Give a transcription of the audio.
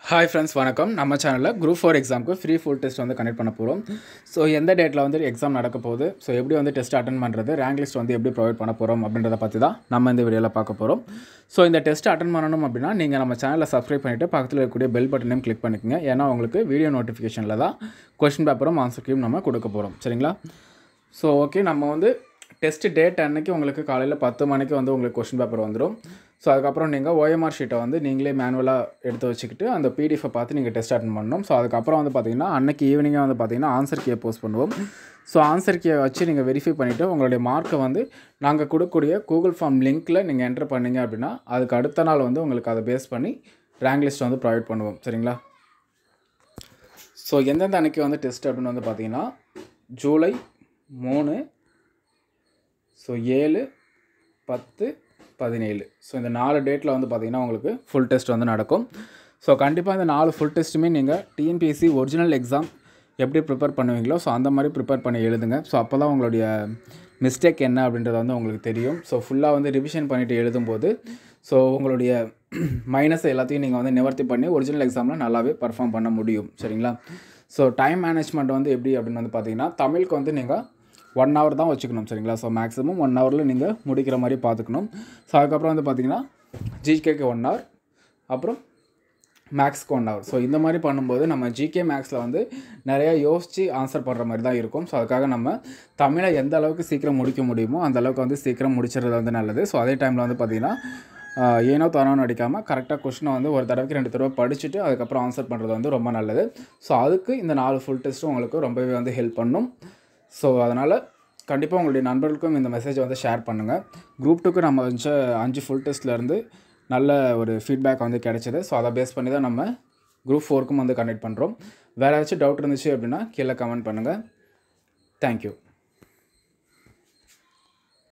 hi friends வணக்கம் நம்ம சேனலில் குரூப் ஃபோர் எக்ஸாமுக்கு ஃப்ரீ ஃபுல் டெஸ்ட் வந்து கனெக்ட் பண்ண போகிறோம் ஸோ எந்த டேட்டில் வந்து எக்ஸாம் நடக்க போகுது ஸோ எப்படி வந்து டெஸ்ட் அட்டன் பண்ணுறது ரேங்க் லிஸ்ட் வந்து எப்படி ப்ரொவைட் பண்ண போகிறோம் அப்படின்றத பற்றி தான் நம்ம இந்த வீடியோவில் பார்க்க போகிறோம் ஸோ இந்த டெஸ்ட் அட்டன் பண்ணணும் அப்படின்னா நீங்கள் நம்ம சேனலை சப்ஸ்கிரைப் பண்ணிவிட்டு பக்கத்தில் இருக்கக்கூடிய பெல் பட்டனையும் கிளிக் பண்ணிக்கோங்க ஏன்னா உங்களுக்கு வீடியோ நோட்டிஃபிகேஷனில் தான் கொஷின் பேப்பரும் ஆன்சர் கீயும் நம்ம கொடுக்க போகிறோம் சரிங்களா ஸோ ஓகே நம்ம வந்து டெஸ்ட் டேட் அன்னைக்கு உங்களுக்கு காலையில் பத்து மணிக்கு வந்து உங்களுக்கு கொஷின் பேப்பர் வந்துடும் ஸோ அதுக்கப்புறம் நீங்கள் ஓஎம்ஆர் ஷீட்டை வந்து நீங்களே மேனுவலாக எடுத்து வச்சுக்கிட்டு அந்த பிடிஎஃபை பார்த்து நீங்கள் டெஸ்ட் அட்டன் பண்ணணும் ஸோ அதுக்கப்புறம் வந்து பார்த்தீங்கன்னா அன்னைக்கு ஈவினிங்கே வந்து பார்த்தீங்கன்னா ஆன்சர் கீயை போஸ்ட் பண்ணுவோம் ஸோ ஆன்சர் கீயை வச்சு நீங்கள் வெரிஃபை பண்ணிவிட்டு உங்களுடைய மார்க்கை வந்து நாங்கள் கொடுக்கக்கூடிய கூகுள் ஃபார்ம் லிங்க்கில் நீங்கள் என்டர் பண்ணீங்க அப்படின்னா அதுக்கு அடுத்த நாள் வந்து உங்களுக்கு அதை பேஸ் பண்ணி ரேங்க் லிஸ்ட் வந்து ப்ரொவைட் பண்ணுவோம் சரிங்களா ஸோ எந்தெந்த அன்னைக்கு வந்து டெஸ்ட் அப்படின்னு வந்து பார்த்தீங்கன்னா ஜூலை மூணு ஸோ ஏழு பத்து பதினேழு ஸோ இந்த நாலு டேட்டில் வந்து பார்த்திங்கன்னா உங்களுக்கு ஃபுல் டெஸ்ட் வந்து நடக்கும் ஸோ கண்டிப்பாக இந்த நாலு ஃபுல் டெஸ்ட்டுமே நீங்கள் டிஎன்பிஎஸ்சி ஒரிஜினல் எக்ஸாம் எப்படி ப்ரிப்பேர் பண்ணுவீங்களோ ஸோ அந்த மாதிரி ப்ரிப்பேர் பண்ணி எழுதுங்க ஸோ அப்போ தான் உங்களுடைய மிஸ்டேக் என்ன அப்படின்றது வந்து உங்களுக்கு தெரியும் ஸோ ஃபுல்லாக வந்து ரிவிஷன் பண்ணிவிட்டு எழுதும்போது ஸோ உங்களுடைய மைனஸ் எல்லாத்தையும் நீங்கள் வந்து நிவர்த்தி பண்ணி ஒரிஜினல் எக்ஸாமில் நல்லாவே பர்ஃபார்ம் பண்ண முடியும் சரிங்களா ஸோ டைம் மேனேஜ்மெண்ட் வந்து எப்படி அப்படின்னு வந்து பார்த்தீங்கன்னா தமிழுக்கு வந்து நீங்கள் ஒன் ஹவர் தான் வச்சுக்கணும் சரிங்களா ஸோ மேக்ஸிமம் ஒன் ஹவரில் நீங்கள் முடிக்கிற மாதிரி பார்த்துக்கணும் ஸோ அதுக்கப்புறம் வந்து பார்த்தீங்கன்னா ஜிகேக்கு ஒன் ஹவர் அப்புறம் மேக்ஸ்க்கு ஒன் ஹவர் ஸோ இந்த மாதிரி பண்ணும்போது நம்ம ஜிகே மேக்ஸில் வந்து நிறையா யோசித்து ஆன்சர் பண்ணுற மாதிரி தான் இருக்கும் ஸோ அதுக்காக நம்ம தமிழை எந்த அளவுக்கு சீக்கிரம் முடிக்க முடியுமோ அந்த அளவுக்கு வந்து சீக்கிரம் முடிச்சிடுறது வந்து நல்லது ஸோ அதே டைமில் வந்து பார்த்திங்கன்னா ஆஹ், ஏனோ தானோன்னு அடிக்காமல் கரெக்டாக கொஷினை வந்து ஒரு தடவைக்கு ரெண்டு தடவை படிச்சுட்டு அதுக்கப்புறம் ஆன்சர் பண்ணுறது வந்து ரொம்ப நல்லது ஸோ அதுக்கு இந்த நாலு ஃபுல் டெஸ்ட்டும் உங்களுக்கு ரொம்பவே வந்து ஹெல்ப் பண்ணும் ஸோ அதனால் கண்டிப்பாக உங்களுடைய நண்பர்களுக்கும் இந்த மெசேஜை வந்து ஷேர் பண்ணுங்கள் குரூப் டூக்கு நம்ம வச்ச அஞ்சு ஃபுல் டெஸ்ட்லேருந்து நல்ல ஒரு ஃபீட்பேக் வந்து கிடைச்சது ஸோ அதை பேஸ் பண்ணி தான் நம்ம குரூப் ஃபோருக்கும் வந்து கண்டக்ட் பண்ணுறோம் வேறு ஏதாச்சும் டவுட் இருந்துச்சு அப்படின்னா கீழே கமெண்ட் பண்ணுங்கள் தேங்க்யூ